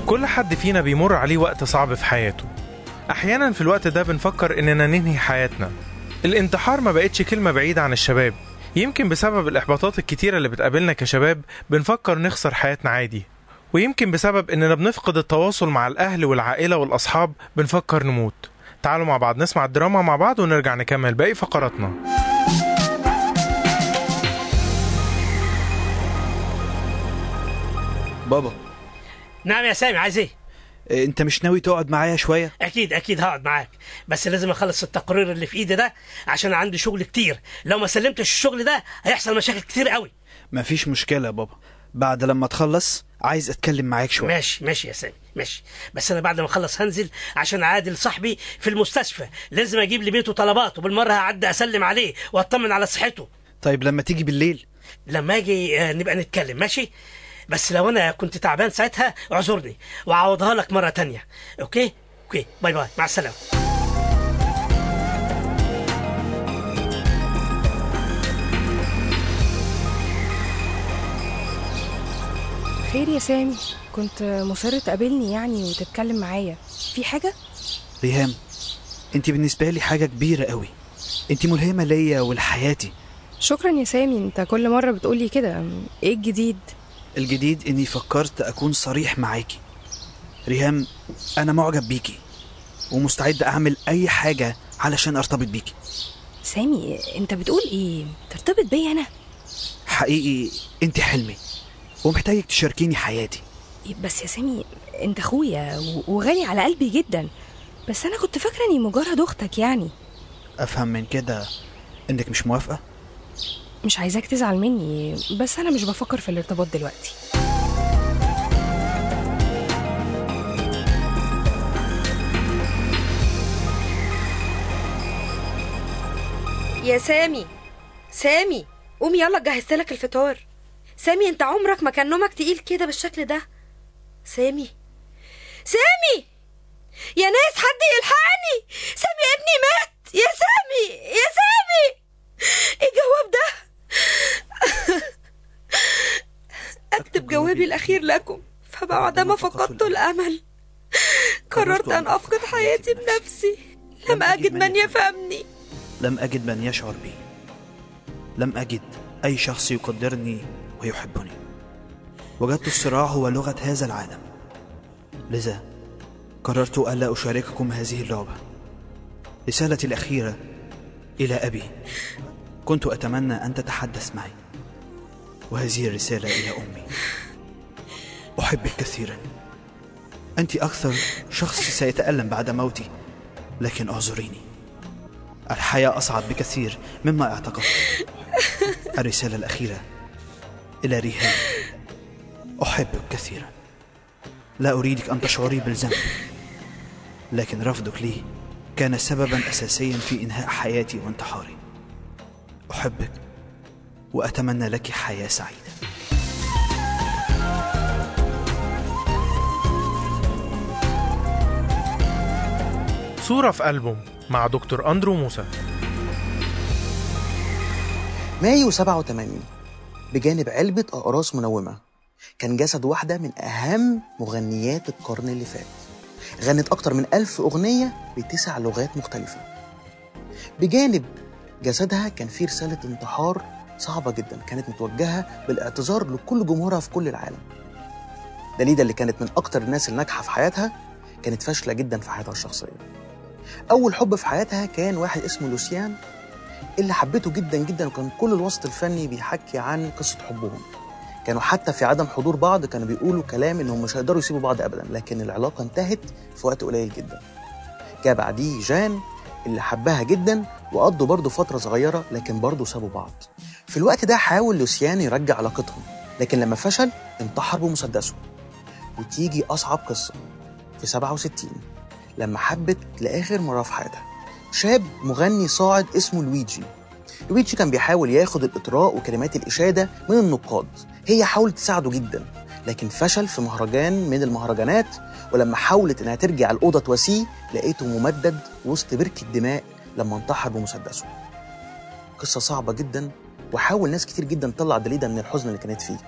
كل حد فينا بيمر عليه وقت صعب في حياته أحيانا في الوقت ده بنفكر إننا ننهي حياتنا الانتحار ما بقتش كلمة بعيدة عن الشباب يمكن بسبب الإحباطات الكتيرة اللي بتقابلنا كشباب بنفكر نخسر حياتنا عادي ويمكن بسبب إننا بنفقد التواصل مع الأهل والعائلة والأصحاب بنفكر نموت تعالوا مع بعض نسمع الدراما مع بعض ونرجع نكمل باقي فقراتنا بابا نعم يا سامي عايز ايه؟ إيه، انت مش ناوي تقعد معايا شويه اكيد اكيد هقعد معاك بس لازم اخلص التقرير اللي في ايدي ده عشان عندي شغل كتير لو ما سلمتش الشغل ده هيحصل مشاكل كتير قوي مفيش مشكله يا بابا بعد لما تخلص عايز اتكلم معاك شويه ماشي ماشي يا سامي ماشي بس انا بعد ما اخلص هنزل عشان اعادل صاحبي في المستشفى لازم اجيب لبيته طلبات وبالمره هعدي اسلم عليه واطمن على صحته طيب لما تيجي بالليل لما اجي آه، نبقى نتكلم ماشي بس لو انا كنت تعبان ساعتها اعذرني واعوضها لك مره تانية اوكي اوكي باي باي مع السلامه خير يا سامي كنت مصر تقابلني يعني وتتكلم معايا في حاجة؟ ريهام انت بالنسبه لي حاجه كبيره قوي انت ملهمه ليا ولحياتي شكرا يا سامي انت كل مرة بتقولي كده ايه الجديد؟ الجديد اني فكرت اكون صريح معاكي ريهام انا معجب بيكي ومستعد اعمل اي حاجه علشان ارتبط بيكي سامي انت بتقول ايه؟ ترتبط بيا انا؟ حقيقي انت حلمي ومحتاجك تشاركيني حياتي بس يا سامي انت اخويا و- وغالي على قلبي جدا بس انا كنت فاكرة اني مجرد اختك يعني افهم من كده انك مش موافقه مش عايزاك تزعل مني بس انا مش بفكر في الارتباط دلوقتي يا سامي سامي قوم يلا جهزت لك الفطار سامي انت عمرك ما كان نومك تقيل كده بالشكل ده سامي سامي يا ناس حد يلحقني سامي ابني مات يا سامي يا سامي ايه الجواب ده اكتب جوابي الاخير لكم فبعدما فقدت الامل قررت ان افقد حياتي بنفسي لم اجد من يفهمني لم أجد من يشعر بي لم أجد أي شخص يقدرني ويحبني وجدت الصراع هو لغة هذا العالم لذا قررت ألا أشارككم هذه اللعبة رسالتي الأخيرة إلى أبي كنت أتمنى أن تتحدث معي وهذه الرسالة إلى أمي أحبك كثيرا أنت أكثر شخص سيتألم بعد موتي لكن اعذريني الحياة أصعب بكثير مما اعتقدت الرسالة الأخيرة إلى ريهام أحبك كثيرا لا أريدك أن تشعري بالذنب لكن رفضك لي كان سببا أساسيا في إنهاء حياتي وانتحاري أحبك وأتمنى لك حياة سعيدة صورة في ألبوم مع دكتور أندرو موسى مايو 87 بجانب علبة أقراص منومة كان جسد واحدة من أهم مغنيات القرن اللي فات غنت أكتر من ألف أغنية بتسع لغات مختلفة بجانب جسدها كان فيه رسالة انتحار صعبة جدا كانت متوجهة بالاعتذار لكل جمهورها في كل العالم داليدا اللي كانت من أكتر الناس الناجحة في حياتها كانت فاشلة جدا في حياتها الشخصية أول حب في حياتها كان واحد اسمه لوسيان اللي حبيته جدا جدا وكان كل الوسط الفني بيحكي عن قصة حبهم كانوا حتى في عدم حضور بعض كانوا بيقولوا كلام انهم مش هيقدروا يسيبوا بعض ابدا لكن العلاقة انتهت في وقت قليل جدا جاء بعديه جان اللي حبها جدا وقضوا برضه فترة صغيرة لكن برضه سابوا بعض في الوقت ده حاول لوسيان يرجع علاقتهم لكن لما فشل انتحر بمسدسه وتيجي أصعب قصة في 67 لما حبت لآخر مرة في حياتها شاب مغني صاعد اسمه لويجي لويجي كان بيحاول ياخد الإطراء وكلمات الإشادة من النقاد هي حاولت تساعده جدا لكن فشل في مهرجان من المهرجانات ولما حاولت انها ترجع الأوضة تواسيه لقيته ممدد وسط بركة دماء لما انتحر بمسدسه قصة صعبة جدا وحاول ناس كتير جدا تطلع دليدا من الحزن اللي كانت فيه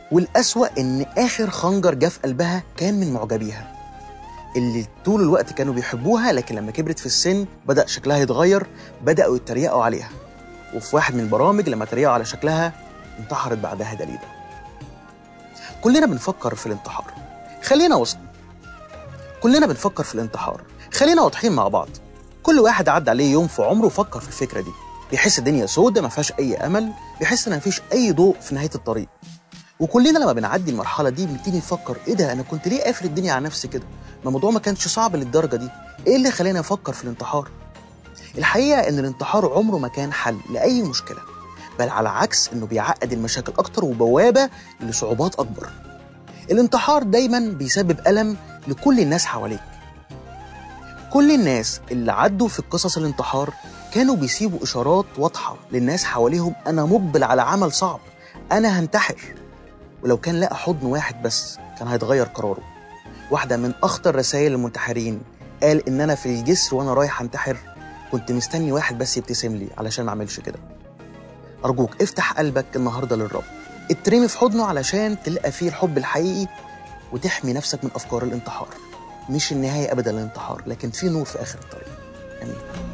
والأسوأ إن آخر خنجر جه في قلبها كان من معجبيها اللي طول الوقت كانوا بيحبوها لكن لما كبرت في السن بدأ شكلها يتغير بدأوا يتريقوا عليها وفي واحد من البرامج لما تريقوا على شكلها انتحرت بعدها دليدا كلنا بنفكر في الانتحار خلينا وسط كلنا بنفكر في الانتحار خلينا واضحين مع بعض كل واحد عدى عليه يوم في عمره فكر في الفكره دي بيحس الدنيا سودة ما فيهاش اي امل بيحس ان ما فيش اي ضوء في نهايه الطريق وكلنا لما بنعدي المرحله دي بنبتدي نفكر ايه ده انا كنت ليه قافل الدنيا على نفسي كده ما الموضوع ما كانش صعب للدرجه دي ايه اللي خلاني افكر في الانتحار الحقيقه ان الانتحار عمره ما كان حل لاي مشكله بل على عكس انه بيعقد المشاكل اكتر وبوابه لصعوبات اكبر الانتحار دايما بيسبب الم لكل الناس حواليك كل الناس اللي عدوا في قصص الانتحار كانوا بيسيبوا اشارات واضحه للناس حواليهم انا مقبل على عمل صعب انا هنتحر ولو كان لقى حضن واحد بس كان هيتغير قراره واحده من اخطر رسائل المنتحرين قال ان انا في الجسر وانا رايح انتحر كنت مستني واحد بس يبتسم لي علشان ما اعملش كده ارجوك افتح قلبك النهارده للرب اترمي في حضنه علشان تلقى فيه الحب الحقيقي وتحمي نفسك من افكار الانتحار مش النهايه ابدا للانتحار لكن في نور في اخر الطريق امين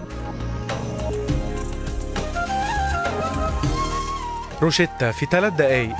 روشيتا في ثلاث دقايق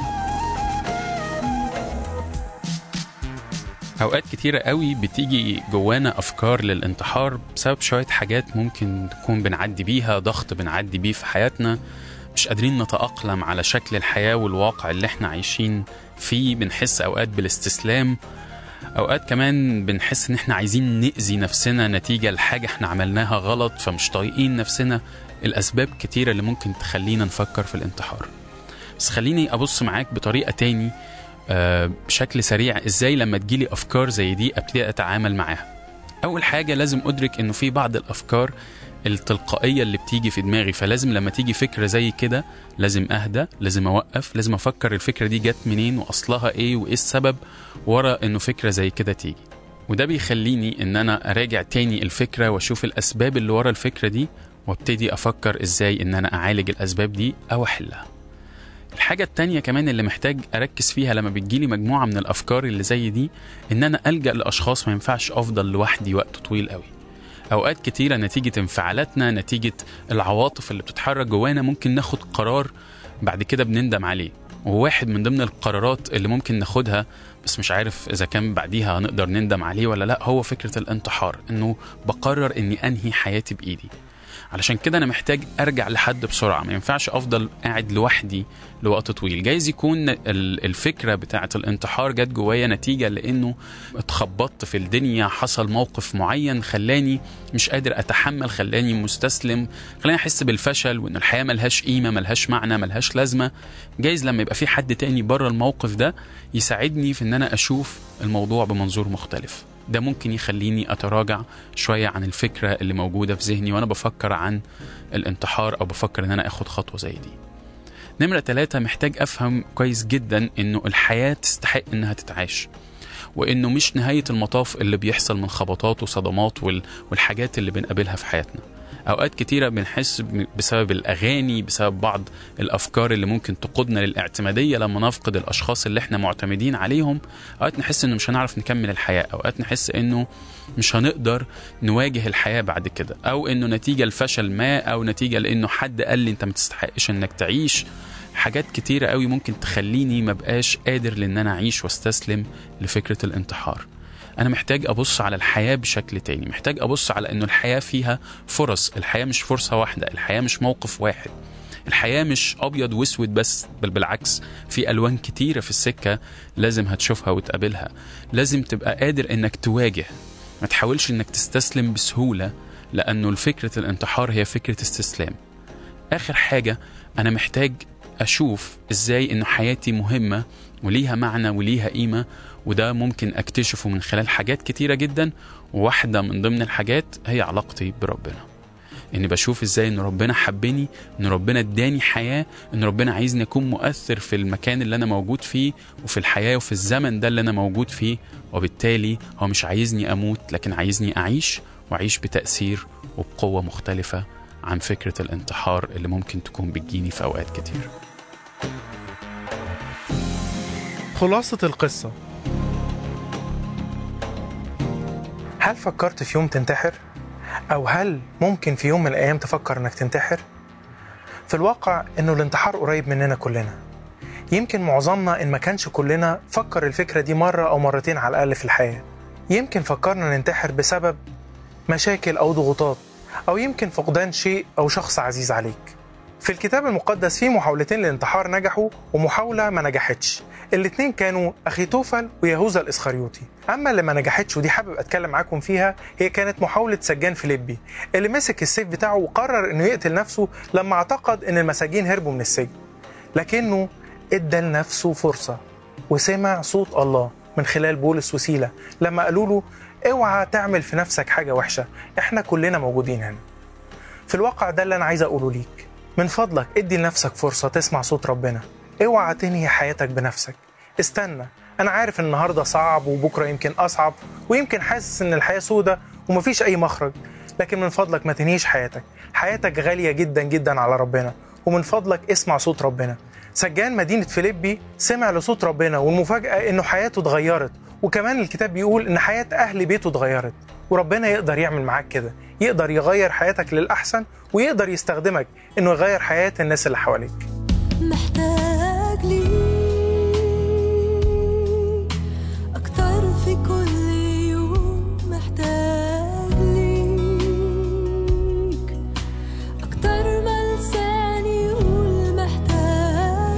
اوقات كتيره قوي بتيجي جوانا افكار للانتحار بسبب شويه حاجات ممكن تكون بنعدي بيها ضغط بنعدي بيه في حياتنا مش قادرين نتاقلم على شكل الحياه والواقع اللي احنا عايشين فيه بنحس اوقات بالاستسلام اوقات كمان بنحس ان احنا عايزين ناذي نفسنا نتيجه لحاجه احنا عملناها غلط فمش طايقين نفسنا الاسباب كتيره اللي ممكن تخلينا نفكر في الانتحار بس خليني ابص معاك بطريقه تاني آه، بشكل سريع ازاي لما تجيلي افكار زي دي ابتدي اتعامل معاها اول حاجه لازم ادرك انه في بعض الافكار التلقائيه اللي بتيجي في دماغي فلازم لما تيجي فكره زي كده لازم اهدى لازم اوقف لازم افكر الفكره دي جت منين واصلها ايه وايه السبب ورا انه فكره زي كده تيجي وده بيخليني ان انا اراجع تاني الفكره واشوف الاسباب اللي ورا الفكره دي وابتدي افكر ازاي ان انا اعالج الاسباب دي او احلها الحاجة التانية كمان اللي محتاج أركز فيها لما بتجيلي مجموعة من الأفكار اللي زي دي إن أنا ألجأ لأشخاص ما ينفعش أفضل لوحدي وقت طويل قوي أوقات كتيرة نتيجة انفعالاتنا نتيجة العواطف اللي بتتحرك جوانا ممكن ناخد قرار بعد كده بنندم عليه وواحد من ضمن القرارات اللي ممكن ناخدها بس مش عارف إذا كان بعديها هنقدر نندم عليه ولا لأ هو فكرة الانتحار إنه بقرر إني أنهي حياتي بإيدي علشان كده انا محتاج ارجع لحد بسرعه ما ينفعش افضل قاعد لوحدي لوقت طويل جايز يكون ال- الفكره بتاعه الانتحار جت جوايا نتيجه لانه اتخبطت في الدنيا حصل موقف معين خلاني مش قادر اتحمل خلاني مستسلم خلاني احس بالفشل وان الحياه ملهاش قيمه ملهاش معنى ملهاش لازمه جايز لما يبقى في حد تاني بره الموقف ده يساعدني في ان انا اشوف الموضوع بمنظور مختلف ده ممكن يخليني اتراجع شويه عن الفكره اللي موجوده في ذهني وانا بفكر عن الانتحار او بفكر ان انا اخد خطوه زي دي نمرة ثلاثة محتاج أفهم كويس جدا إنه الحياة تستحق إنها تتعاش وإنه مش نهاية المطاف اللي بيحصل من خبطات وصدمات وال- والحاجات اللي بنقابلها في حياتنا أوقات كتيرة بنحس ب- بسبب الأغاني بسبب بعض الأفكار اللي ممكن تقودنا للاعتمادية لما نفقد الأشخاص اللي احنا معتمدين عليهم أوقات نحس إنه مش هنعرف نكمل الحياة أوقات نحس إنه مش هنقدر نواجه الحياة بعد كده أو إنه نتيجة لفشل ما أو نتيجة لإنه حد قال لي أنت ما تستحقش إنك تعيش حاجات كتيرة قوي ممكن تخليني ما بقاش قادر لان انا اعيش واستسلم لفكرة الانتحار انا محتاج ابص على الحياة بشكل تاني محتاج ابص على انه الحياة فيها فرص الحياة مش فرصة واحدة الحياة مش موقف واحد الحياة مش أبيض وأسود بس بل بالعكس في ألوان كتيرة في السكة لازم هتشوفها وتقابلها لازم تبقى قادر إنك تواجه ما تحاولش إنك تستسلم بسهولة لأنه فكرة الانتحار هي فكرة استسلام آخر حاجة أنا محتاج أشوف إزاي إنه حياتي مهمة وليها معنى وليها قيمة وده ممكن أكتشفه من خلال حاجات كتيرة جدا وواحدة من ضمن الحاجات هي علاقتي بربنا اني بشوف ازاي ان ربنا حبني ان ربنا اداني حياه ان ربنا عايزني اكون مؤثر في المكان اللي انا موجود فيه وفي الحياه وفي الزمن ده اللي انا موجود فيه وبالتالي هو مش عايزني اموت لكن عايزني اعيش واعيش بتاثير وبقوه مختلفه عن فكره الانتحار اللي ممكن تكون بتجيني في اوقات كتير خلاصة القصة هل فكرت في يوم تنتحر؟ أو هل ممكن في يوم من الأيام تفكر إنك تنتحر؟ في الواقع إنه الانتحار قريب مننا كلنا يمكن معظمنا إن ما كانش كلنا فكر الفكرة دي مرة أو مرتين على الأقل في الحياة يمكن فكرنا ننتحر بسبب مشاكل أو ضغوطات أو يمكن فقدان شيء أو شخص عزيز عليك في الكتاب المقدس في محاولتين للانتحار نجحوا ومحاولة ما نجحتش الاتنين كانوا أخيتوفل ويهوذا الإسخريوطي أما اللي ما نجحتش ودي حابب أتكلم معاكم فيها هي كانت محاولة سجان فيليبي اللي مسك السيف بتاعه وقرر إنه يقتل نفسه لما اعتقد إن المساجين هربوا من السجن لكنه ادى لنفسه فرصة وسمع صوت الله من خلال بولس وسيلة لما قالوا له اوعى تعمل في نفسك حاجة وحشة احنا كلنا موجودين هنا في الواقع ده اللي انا عايز اقوله ليك من فضلك ادي لنفسك فرصة تسمع صوت ربنا اوعى تنهي حياتك بنفسك استنى انا عارف ان النهاردة صعب وبكرة يمكن اصعب ويمكن حاسس ان الحياة سودة ومفيش اي مخرج لكن من فضلك ما تنهيش حياتك حياتك غالية جدا جدا على ربنا ومن فضلك اسمع صوت ربنا سجان مدينة فيليبي سمع لصوت ربنا والمفاجأة انه حياته اتغيرت وكمان الكتاب بيقول ان حياة اهل بيته اتغيرت وربنا يقدر يعمل معاك كده يقدر يغير حياتك للأحسن ويقدر يستخدمك انه يغير حياة الناس اللي حواليك محتاج ليك أكتر في كل يوم محتاج ليك أكتر ما لساني يقول محتاج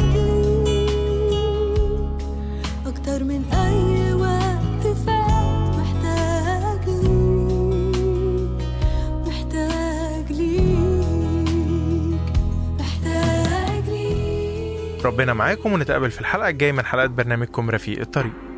ليك أكتر من أي وقت فات محتاج ليك محتاج ليك محتاج ليك ربنا معاكم ونتقابل في الحلقة الجاية من حلقات برنامجكم رفيق الطريق